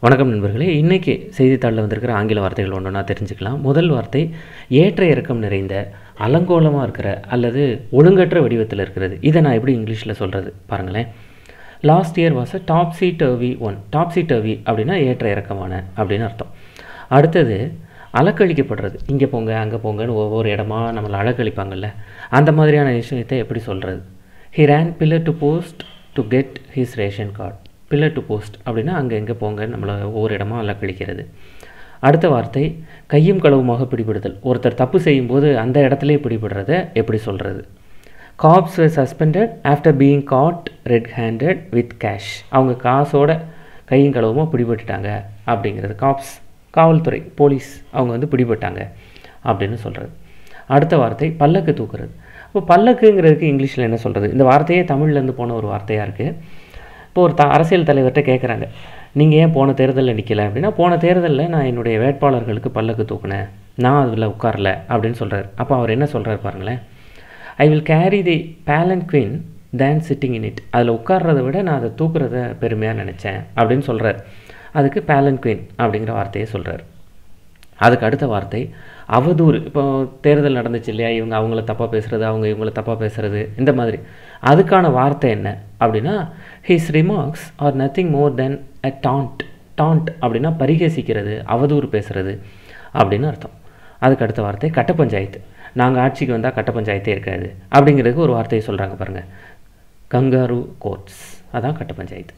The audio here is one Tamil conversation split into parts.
வணக்கம் நண்பர்களே இன்றைக்கி செய்தித்தாளில் வந்திருக்கிற ஆங்கில வார்த்தைகள் ஒன்று நான் தெரிஞ்சுக்கலாம் முதல் வார்த்தை ஏற்ற இறக்கம் நிறைந்த அலங்கோலமாக இருக்கிற அல்லது ஒழுங்கற்ற வடிவத்தில் இருக்கிறது இதை நான் எப்படி இங்கிலீஷில் சொல்கிறது பாருங்களேன் last year was a topsy turvy one topsy turvy அப்படின்னா ஏற்ற இறக்கமான அப்படின்னு அர்த்தம் அடுத்தது அலக்கழிக்கப்படுறது இங்கே போங்க அங்கே போங்கன்னு ஒவ்வொரு இடமா நம்மளை அலக்கழிப்பாங்கல்ல அந்த மாதிரியான விஷயத்தை எப்படி சொல்கிறது he ran pillar to post to get his ration card pillar to post அப்படின்னா அங்கே எங்கே போங்கன்னு நம்மளை ஒவ்வொரு இடமா அலக்கழிக்கிறது அடுத்த வார்த்தை கையும் களவுமாக பிடிபடுதல் ஒருத்தர் தப்பு செய்யும்போது அந்த இடத்துலையே பிடிபடுறத எப்படி சொல்கிறது cops suspended after being caught red handed with cash அவங்க காசோட கையும் களவுமாக பிடிபட்டுட்டாங்க அப்படிங்கிறது காப்ஸ் காவல்துறை போலீஸ் அவங்க வந்து பிடிபட்டாங்க அப்படின்னு சொல்கிறது அடுத்த வார்த்தை பல்லக்கு தூக்குறது இப்போ பல்லக்குங்கிறதுக்கு இங்கிலீஷில் என்ன சொல்கிறது இந்த வார்த்தையே தமிழ்லேருந்து போன ஒரு வார்த்தையாக இருக்குது இப்போ ஒரு த அரசியல் தலைவர்கிட்ட கேட்குறாங்க நீங்கள் ஏன் போன தேர்தலில் நிற்கல அப்படின்னா போன தேர்தலில் நான் என்னுடைய வேட்பாளர்களுக்கு பல்லக்கு தூக்குனேன் நான் அதில் உட்காரல அப்படின்னு சொல்கிறார் அப்போ அவர் என்ன சொல்கிறார் பாருங்களேன் I will carry the palanquin than sitting in it அதில் உட்கார்றத விட நான் அதை தூக்குறத பெருமையாக நினச்சேன் அப்படின்னு சொல்கிறார் அதுக்கு பேலன் குயின் அப்படிங்கிற வார்த்தையை சொல்கிறார் அதுக்கு அடுத்த வார்த்தை அவதூறு இப்போ தேர்தல் நடந்துச்சு இல்லையா இவங்க அவங்கள தப்பாக பேசுகிறது அவங்க இவங்கள தப்பாக பேசுகிறது இந்த மாதிரி அதுக்கான வார்த்தை என்ன அப்படின்னா his remarks are nothing more than a taunt taunt அப்படின்னா பரிகசிக்கிறது அவதூறு பேசுகிறது அப்படின்னு அர்த்தம் அதுக்கு அடுத்த வார்த்தை கட்ட பஞ்சாயத்து நாங்கள் ஆட்சிக்கு வந்தால் கட்ட பஞ்சாயத்தே இருக்காது அப்படிங்கிறதுக்கு ஒரு வார்த்தையை சொல்கிறாங்க பாருங்கள் கங்காரு கோர்ட்ஸ் அதான் கட்ட பஞ்சாயத்து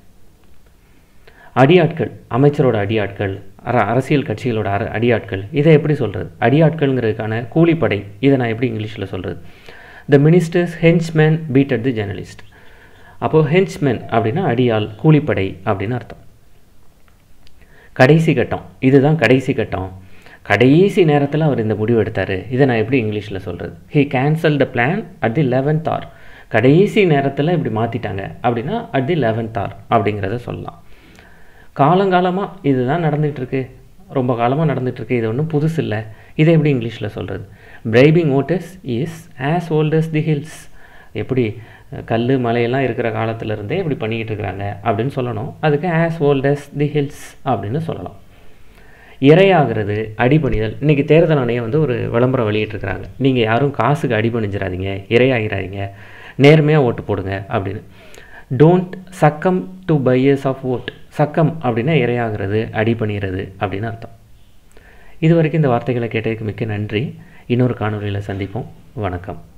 அடியாட்கள் அமைச்சரோட அடியாட்கள் அர அரசியல் கட்சிகளோட அர அடியாட்கள் இதை எப்படி சொல்கிறது அடியாட்கள்ங்கிறதுக்கான கூலிப்படை இதை நான் எப்படி இங்கிலீஷில் சொல்கிறது the minister's henchman beat at the journalist அப்போது ஹென்ச்மேன் அப்படின்னா அடியாள் கூலிப்படை அப்படின்னு அர்த்தம் கடைசி கட்டம் இதுதான் கடைசி கட்டம் கடைசி நேரத்தில் அவர் இந்த முடிவு எடுத்தார் இதை நான் எப்படி இங்கிலீஷில் சொல்கிறது he cancel the plan at the eleventh hour கடைசி நேரத்தில் இப்படி மாற்றிட்டாங்க அப்படின்னா அட் தி லெவன்த் ஆர் அப்படிங்கிறத சொல்லலாம் காலங்காலமாக இதுதான் நடந்துகிட்ருக்கு ரொம்ப காலமாக நடந்துகிட்ருக்கு இது ஒன்றும் புதுசு இல்லை இதை எப்படி இங்கிலீஷில் சொல்கிறது bribing voters is as old as the hills எப்படி கல் மலையெல்லாம் இருக்கிற காலத்திலருந்தே இப்படி பண்ணிக்கிட்டு இருக்கிறாங்க அப்படின்னு சொல்லணும் அதுக்கு ஆஸ் ஓல்டஸ் தி ஹில்ஸ் அப்படின்னு சொல்லலாம் இரையாகிறது அடிபணிதல் இன்றைக்கி தேர்தல் ஆணையம் வந்து ஒரு விளம்பரம் வெளியிட்டிருக்கிறாங்க நீங்கள் யாரும் காசுக்கு அடிபணிஞ்சிடாதீங்க இரையாகிறாதீங்க நேர்மையாக ஓட்டு போடுங்க அப்படின்னு don't succumb to buyers of vote succumb அப்படின்னா இரையாகிறது அடிபணிகிறது அப்படின்னு அர்த்தம் இது வரைக்கும் இந்த வார்த்தைகளை கேட்டதுக்கு மிக்க நன்றி இன்னொரு காணொலியில் சந்திப்போம் வணக்கம்